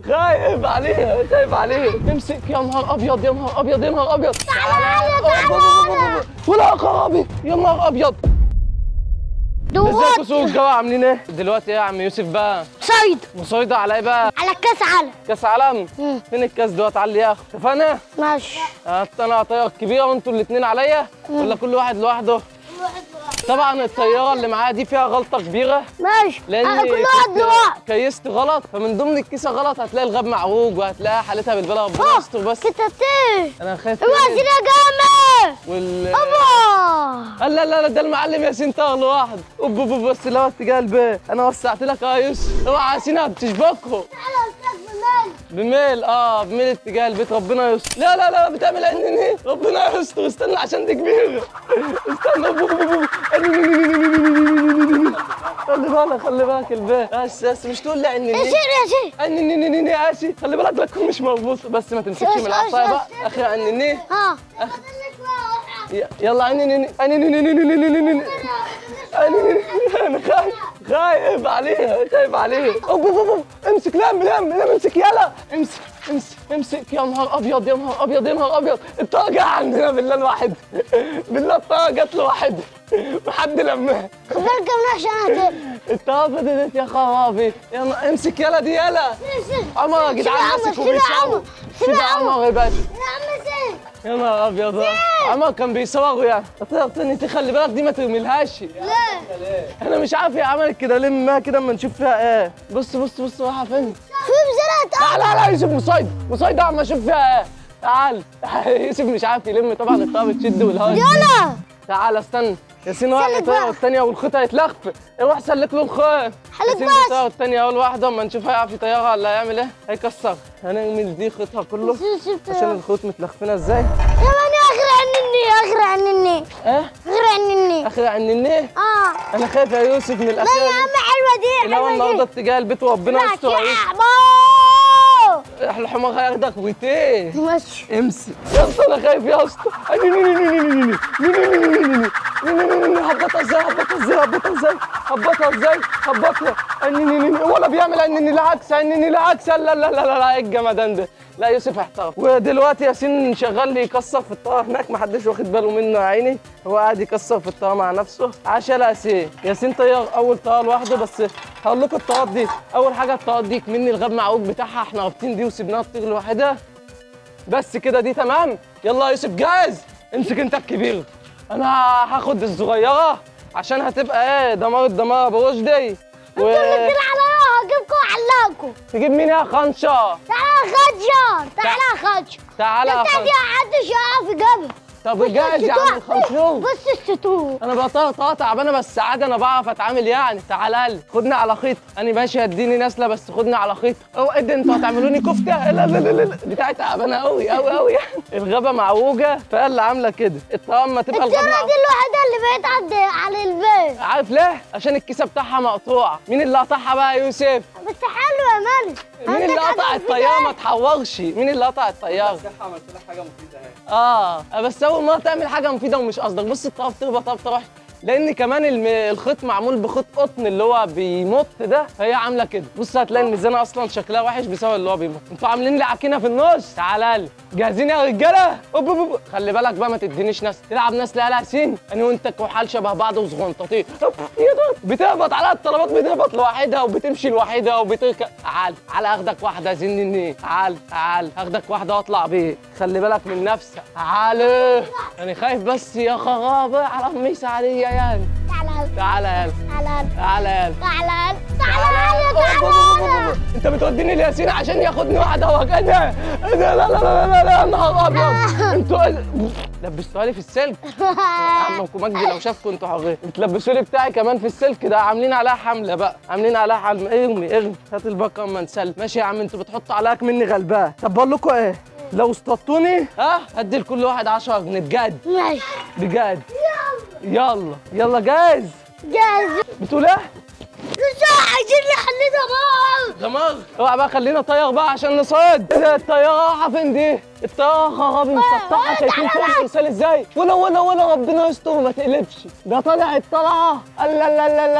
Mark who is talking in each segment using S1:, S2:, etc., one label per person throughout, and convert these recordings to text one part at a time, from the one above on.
S1: خايف عليها خايف عليها امسك يا نهار ابيض يا نهار ابيض يا نهار ابيض تعالى ولا خرابي يا نهار ابيض ازيكم
S2: دوت
S1: سوق الجو عاملين ايه دلوقتي ايه يا عم يوسف بقى
S2: صيد
S1: مصيدة على ايه بقى
S2: على كاس عالم
S1: كاس عالم
S2: مم.
S1: فين الكاس دوت على اللي ياخد اتفقنا
S2: ماشي
S1: هات انا طياره كبيره وانتوا الاثنين عليا ولا كل واحد لوحده طبعا الطياره اللي معايا دي فيها غلطه كبيره
S2: ماشي
S1: لان
S2: آه، كل واحد
S1: كنت
S2: لوحده
S1: كيست غلط فمن ضمن الكيسه غلط هتلاقي الغاب معوج وهتلاقي حالتها بالبلا ربنا
S2: اه
S1: يستر بس
S2: كتتين
S1: انا خايف
S2: الوزن
S1: منك.
S2: يا جامد
S1: وال
S2: ابا
S1: لا لا لا ده المعلم ياسين طاغ لوحده اوب اوب أوب، بس لو اتجاه البيت انا وسعت لك اه يا يوسف اوعى ياسين بتشبكه بميل اه بميل اتجاه البيت ربنا يستر لا لا لا بتعمل عندي ايه ربنا يستر استنى عشان دي كبيره استنى أوب، أوب، أوب، أوب. خلي بالك خلي بالك البيت بس بس مش تقول لي عن
S2: يا شيخ يا شيخ
S1: انني يا اسي خلي بالك لا تكون مش مربوط بس ما تمسكش من العصايه بقى اخي انني
S2: ها
S1: يلا انني انني انا خايف خايف عليها خايف عليها اوب اوب اوب امسك لم لم لم امسك يلا امسك امسك امسك يا نهار ابيض يا نهار ابيض يا نهار ابيض الطاقه جه عندنا بالله الواحد بالله الطاقه جت لوحد وحد لمها
S2: خد بالك من عشان هتقل
S1: الطاقه بدت يا خرابي يلا امسك يلا دي يلا عمر يا جدعان ماسك وبيصور سيب عمر يا باشا
S2: يا عم سيف
S1: يا نهار ابيض عمر كان بيصوروا يعني طيب تاني تخلي بالك دي ما ترميلهاش
S2: ليه؟
S1: انا مش عارف هي عملت كده ليه ما كده اما نشوف فيها ايه بص بص بص رايحه فين
S2: في بزرعة
S1: لا لا لا يوسف مصيد مصيد اما اشوف فيها ايه تعال يوسف مش عارف يلم طبعا الطاقه بتشد والهواء
S2: يلا
S1: تعال استنى ياسين واحد
S2: سلك
S1: الطياره
S2: بقى.
S1: والثانيه والخيط هيتلخ روح سلك له الخيط
S2: حلك
S1: ياسين
S2: بس.
S1: الطياره والثانيه اول واحده اما نشوف هيعرف يطيرها ولا هيعمل ايه هيكسر هنعمل دي خيطها كله عشان الخيوط متلخفنه ازاي
S2: كمان اغرى عنني اغرى عنني
S1: ايه
S2: اغرى عنني
S1: اخر عن النيه
S2: اه
S1: انا خايف يا يوسف من
S2: لا
S1: الاخير
S2: يا عم حلوه دي
S1: اللي هو
S2: حلوه
S1: النهارده
S2: دي
S1: اتجاه البيت وربنا
S2: لا
S1: يستر عليك
S2: يا
S1: الحمار هياخدك ويتيه
S2: ماشي
S1: امسك يا اسطى انا خايف يا اسطى هبطها ازاي هبطها ازاي هبطها ازاي هبطها ازاي هبطها ولا بيعمل انني العكس انني العكس لا لا لا لا لا ايه الجمدان ده لا يوسف احترف ودلوقتي ياسين شغال لي يكسر في الطاره هناك ما حدش واخد باله منه يا عيني هو قاعد يكسر في الطاره مع نفسه عشان ياسين ياسين طير اول طياره لوحده بس هقول لكم الطيارات دي اول حاجه الطيارات دي مني الغاب معوج بتاعها احنا رابطين دي وسيبناها تطير لوحدها بس كده دي تمام يلا يا يوسف جاهز امسك انت الكبير انا هاخد الصغيره عشان هتبقى ايه دمار الدمار ابو رشدي و...
S2: انتوا اللي عليا هجيبكم وعلاكم
S1: تجيب مين يا خنشه
S2: تعالى خدشة تعالى خدشة
S1: تعالى يا
S2: انت دي
S1: خنشه
S2: محدش يعرف يجيبها
S1: طب جاهز يا عم الخنشور
S2: بص الستور
S1: انا بقى طاقه تعبانه بس عادي انا بعرف اتعامل يعني تعالى لي خدني على خيط انا ماشي هديني نسله بس خدني على خيط او ايه ده انتوا هتعملوني كفته لا لا لا لا بتاعتي تعبانه قوي قوي قوي يعني الغابه معوجه فهي اللي عامله كده الطعام ما تبقى الغابه
S2: الترة
S1: معوجة.
S2: دي الوحيدة اللي بقيت عند على البيت
S1: عارف ليه؟ عشان الكيسه بتاعها مقطوعه، مين اللي قطعها بقى يا يوسف؟
S2: بس حلو يا مالك
S1: مين اللي قطع الطياره ما تحورش؟ مين اللي قطع الطياره؟
S3: عملت لك حاجه مفيده اهي
S1: اه بس اول مره تعمل حاجه مفيده ومش قصدك، بص الطياره بتهبط هبطه وحشه، لان كمان الم... الخيط معمول بخيط قطن اللي هو بيمط ده فهي عامله كده، بص هتلاقي الميزانه اصلا شكلها وحش بسبب اللي هو بيمط، انتوا عاملين لي عكينه في النص، تعالى لي، جاهزين يا رجاله؟ أوب أوب أوب. خلي بالك بقى ما تدينيش ناس، تلعب ناس لا لا سين، انا وانت كحال شبه بعض وصغنطاطين، أوب، يا دول بتهبط على الطلبات بتهبط لوحدها وبتمشي لوحدها وبتركب، تعال تعال اخدك واحده زنني، تعال تعال اخدك واحده واطلع بيك، خلي بالك من نفسك، تعال انا خايف بس يا خرابه على ميس عليا يعني،
S2: تعالى
S1: تعالى يلا
S2: تعالى
S1: تعالى يلا
S2: تعالى
S1: تعالى
S2: تعالى تعالى
S1: انت بتوديني لياسين عشان ياخدني واحده هو كده لا لا لا لا لا لا نهار ابيض انتوا لبستوها لي في السلك عمكم مجدي لو شافكم انتوا حرين بتلبسوا لي بتاعي كمان في السلك ده عاملين عليها حمله بقى عاملين عليها حمله ارمي ارمي هات الباقه اما نسلم ماشي يا عم انتوا بتحطوا عليك مني غلبان طب بقول لكم ايه لو اصطدتوني ها هدي لكل واحد 10 جنيه بجد
S2: ماشي
S1: بجد يلا يلا جاهز
S2: جاهز
S1: بتقول ايه
S2: لسه عايزين نحل دماغ
S1: دماغ اوعى بقى خلينا طيار بقى عشان نصيد إيه الطياره رايحه فين دي الطياره خرابي مسطحه شايفين فوق التمثال ازاي ولا ولا ولا ربنا يستر ما تقلبش ده طلعت طلعه لا لا لا لا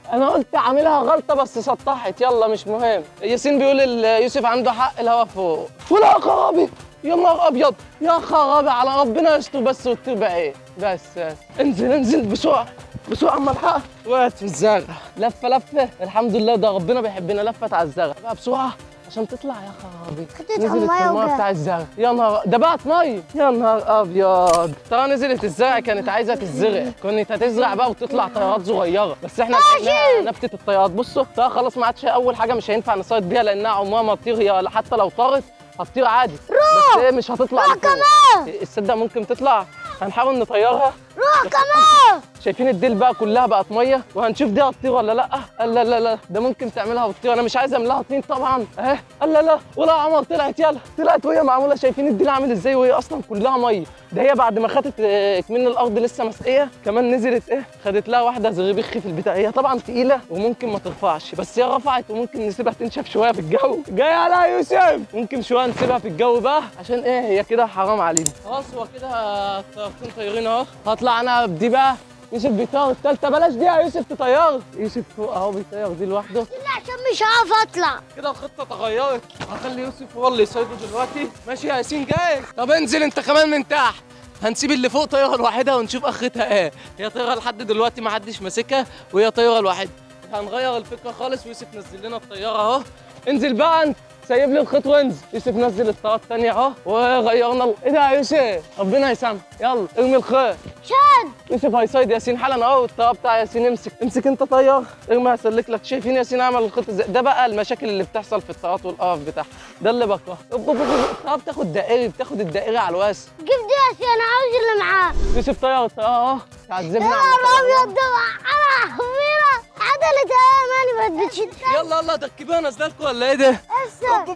S1: انا قلت عاملها غلطه بس سطحت يلا مش مهم ياسين بيقول ال- يوسف عنده حق الهوا فوق ولا يا خرابي يا نهار ابيض يا خرابي على ربنا يستر بس وتبقى ايه بس بس. انزل انزل بسرعه بسرعه اما الحق وقعت في الزرع لفه لفه الحمد لله ده ربنا بيحبنا لفت على الزرع بقى بسرعه عشان تطلع يا خرابي
S2: خدت
S1: نزلت
S2: المية
S1: في الميه
S2: وجا.
S1: بتاع الزرع يا نهار ده بقت ميه يا نهار ابيض ترى نزلت الزرع كانت عايزه تتزرع كانت هتزرع بقى وتطلع طيارات صغيره بس احنا لقيناها نبتة الطيارات بصوا ده خلاص ما عادش اول حاجه مش هينفع نصيد بيها لانها عمرها ما تطير هي حتى لو طارت هتطير عادي بس ايه مش هتطلع
S2: روح
S1: لفوق.
S2: كمان.
S1: الصدق ممكن تطلع هنحاول نطيرها
S2: روح كمان
S1: شايفين الديل بقى كلها بقت ميه وهنشوف دي هتطير ولا لا قال لا لا لا ده ممكن تعملها وتطير انا مش عايز اعملها طين طبعا اهي قال لا لا ولا عمر طلعت يلا طلعت وهي معموله شايفين الديل عامل ازاي وهي اصلا كلها ميه ده هي بعد ما خدت آه، من الارض لسه مسقيه كمان نزلت ايه خدت لها واحده زغبيخ في البتاع هي طبعا تقيله وممكن ما ترفعش بس هي رفعت وممكن نسيبها تنشف شويه في الجو جاي على يوسف ممكن شويه نسيبها في الجو بقى عشان ايه هي كده حرام علينا خلاص هو كده الطيارتين طايرين اهو هطلع انا بدي بقى يوسف بيطير التالتة بلاش دي يا يوسف تطير يوسف فوق اهو بيطير دي لوحده
S2: لا عشان مش هعرف اطلع
S1: كده الخطة اتغيرت هخلي يوسف هو اللي يصيده دلوقتي ماشي يا ياسين جاي طب انزل انت كمان من تحت هنسيب اللي فوق طيارة لوحدها ونشوف اخرتها ايه هي طيارة لحد دلوقتي ما حدش ماسكها وهي طيارة لوحدها هنغير الفكرة خالص ويوسف نزل لنا الطيارة اهو انزل بقى انت سايب لي الخيط وانزل يوسف نزل الطيارة التانية اهو وغيرنا ال- ايه ده يا يوسف ربنا يسامحك يلا ارمي الخيط
S2: شاد
S1: يوسف هيصيد ياسين حالا اهو الطياره بتاع ياسين امسك امسك انت طيار ارمي هسلك لك شايفين ياسين عمل الخط ازاي ده بقى المشاكل اللي بتحصل في الطيارات والقرف بتاعها ده اللي بكرهه أوب أوب أوب. الطياره بتاخد دائري بتاخد الدائري على الواسع
S2: جيب دي يا انا عاوز اللي معاه
S1: يوسف طيار الطياره اهو تعذبنا
S2: يا
S1: على
S2: نهار
S1: الطيارة.
S2: ابيض ده انا حميره عدلت يا ماني بدتش
S1: يلا يلا ده الكبيره نازله لكم ولا ايه ده؟
S2: لسه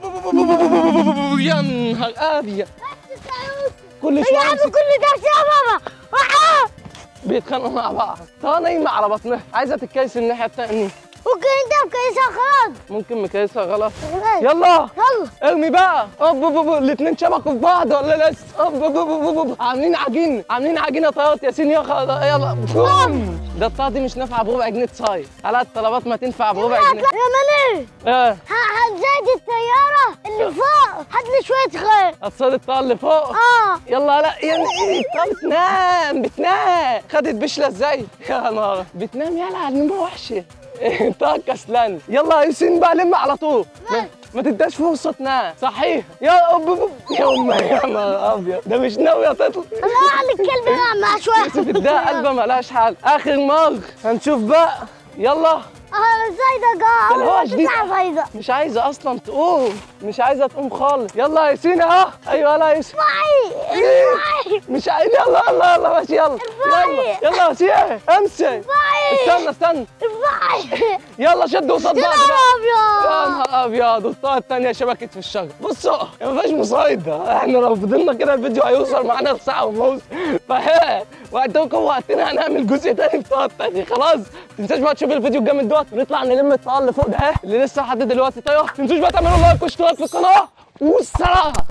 S1: يا نهار ابيض كل
S2: يا
S1: شويه
S2: عم
S1: يمسك-
S2: كل ده يا بابا آه.
S1: بيتخانقوا مع بعض طياره نايمه على بطنها عايزه تتكيس الناحيه التانيه
S2: ممكن انت مكيسها خلاص
S1: ممكن مكيسها غلط
S2: يلا
S1: يلا
S2: يلا
S1: ارمي بقى اوب اوب اوب الاثنين شبكوا في بعض ولا لسه اوب اوب اوب اوب اوب عاملين عجين عاملين عجينه طيارة ياسين يا خ- يلا بوم. ده الطياره دي مش نافعه بربع جنيه تصاير على الطلبات ما تنفع بربع جنيه
S2: يا ماني
S1: اه
S2: ه- هتزايد الطيارة اللي فوق هات لي شوية خير
S1: هتصيد الطياره اللي فوق
S2: اه
S1: يلا لا يعني الطياره بتنام بتنام خدت بشله ازاي يا نهار بتنام يلا النومه وحشه طياره كسلان يلا يا ياسين بقى لم على طول ما, ما تداش فرصه تنام صحيح يا أوب أوب أوب. يا أم يا نهار ابيض ده مش ناويه تطلع
S2: الله على الكلب يلعب معاه شوية
S1: يوسف ده قلبه ملهاش حل اخر مغ هنشوف بقى يلا
S2: اه زايدة جا
S1: ده الهوا شديد.
S2: زايدة
S1: مش عايزه اصلا تقوم مش عايزه تقوم خالص يلا يا ياسين اهو ايوه يلا يا يوسف
S2: معي معي
S1: مش عايز يلا يلا يلا ماشي يلا يلا يلا يا ياسين امسك استنى استنى
S2: معي
S1: يلا شد قصاد
S2: يا
S1: بعض
S2: نهار
S1: بقى يا
S2: ابيض
S1: نهار ابيض والطاقه الثانيه شبكت في الشجر بصوا ما فيهاش مصايده احنا لو فضلنا كده الفيديو هيوصل معانا لساعه ونص فايه وقتكم وقتنا هنعمل جزء تاني في الطاقه الثانيه خلاص ما تنساش بقى تشوف الفيديو الجامد دوت ونطلع نلم الطاقه اللي فوق ده اللي لسه لحد دلوقتي طايره ما تنسوش بقى تعملوا لايك واشتراك في القناه والسلام